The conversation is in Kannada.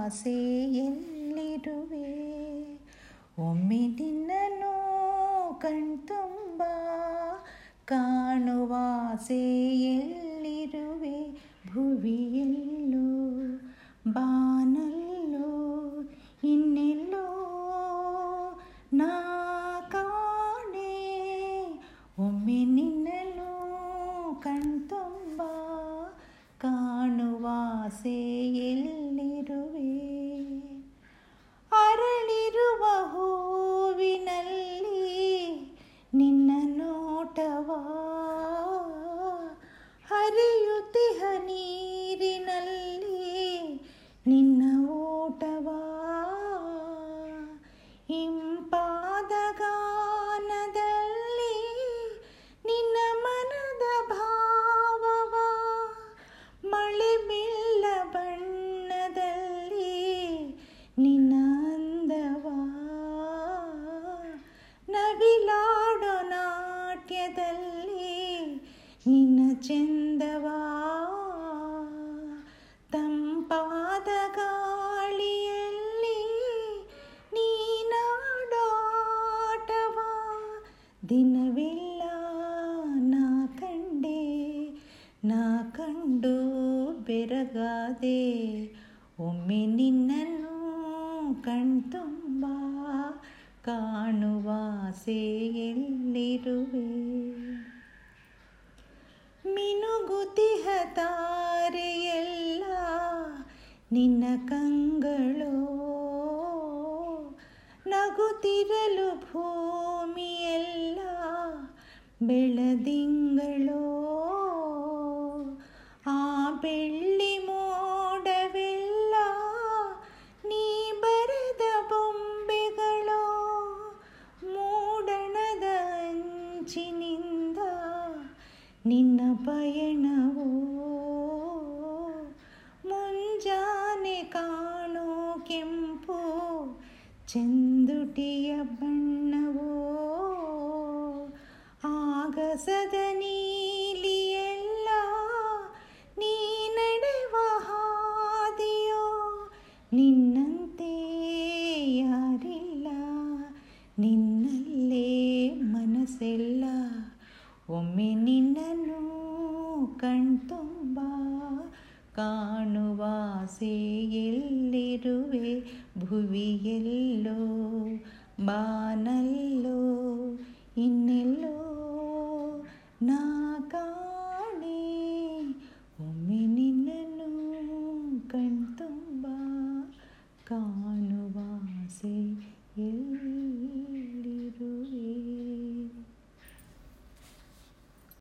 ಆಸೆ ಎಲ್ಲಿರುವೆ ಒಮ್ಮೆ ನಿನ್ನನ್ನು ಕಣ್ತುಂಬ ಕಾಣುವ ಆಸೆ ಎಲ್ಲಿರುವೆ ಭುವಿಯಲ್ಲೋ ಬಾನಲ್ಲೋ ಇನ್ನೆಲ್ಲೋ ನಾ ಕಾಣೆ ಒಮ್ಮೆ ನಿನ್ನನ್ನು ಕಣ್ತುಂಬ ಕಾಣುವ ಆಸೆ ಎಲ್ಲಿರುವೆ ಅರಳಿರುವ ಹೂವಿನಲ್ಲಿ ನಿನ್ನ ನೋಟವ ಹರಿಯುತ್ತಿಹ ನೀರಿನಲ್ಲಿ ನಿನ್ನ ಓಟವ ಇಂಪಾದ ಗಾನದಲ್ಲಿ ನಿನ್ನ ಮನದ ಭಾವವ ಮಳೆ ಬೀಳ ಬಣ್ಣದಲ್ಲಿ ನಿನ್ನ ಅಂದವ ನವಿಲಾಡೋ ನಾಟ್ಯದಲ್ಲಿ ನಿನ್ನ ಚಂದವ ತಂಪಾದ ಗಾಳಿಯಲ್ಲಿ ನೀನಾಡೋ ಆಟವ ದಿನವೆಲ್ಲ ನಾ ಕಂಡೆ ನಾ ಕಂಡು ಬೆರಗಾದೆ ಒಮ್ಮೆ ನಿನ್ನನ್ನು ಕಣ್ತುಂಬ ಕಾಣುವ ಆಸೆ ಎಲ್ಲಿರುವೆ ಮಿನುಗುತಿಹ ತಾರೆಯೆಲ್ಲ ನಿನ್ನ ಕಂಗಳು ನಗುತ್ತಿರಲು ಭೂಮಿಯೆಲ್ಲ ಬೆಳದಿಂಗಳು ಆ ಬೆಳ್ಳಿ ಮೋಡವೆಲ್ಲ ನೀ ಬರೆದ ಬೊಂಬೆಗಳು ಮೂಡಣದ ಅಂಚಿನಿಂದ ನಿನ್ನ ಪಯಣವು ಮುಂಜಾನೆ ಕಾಣೋ ಕೆಂಪು ಚಂದುಟಿಯ ಬಣ್ಣವೋ ಆಗಸದ ನೀಲಿಯೆಲ್ಲ ನೀ ನಡೆವ ಹಾದಿಯೋ ನಿನ್ನಂತೆ ಯಾರಿಲ್ಲ ನಿನ್ನಲ್ಲೇ ಮನಸ್ಸೆಲ್ಲ ಒಮ್ಮೆ ನಿನ್ನನ್ನು ಕಣ್ತುಂಬ ಕಾಣುವ ಆಸೆ ಎಲ್ಲಿರುವೆ ಭುವಿಯೆಲ್ಲೋ ಬಾನಲ್ಲೋ ಇನ್ನೆಲ್ಲೋ ನಾ ಕಾ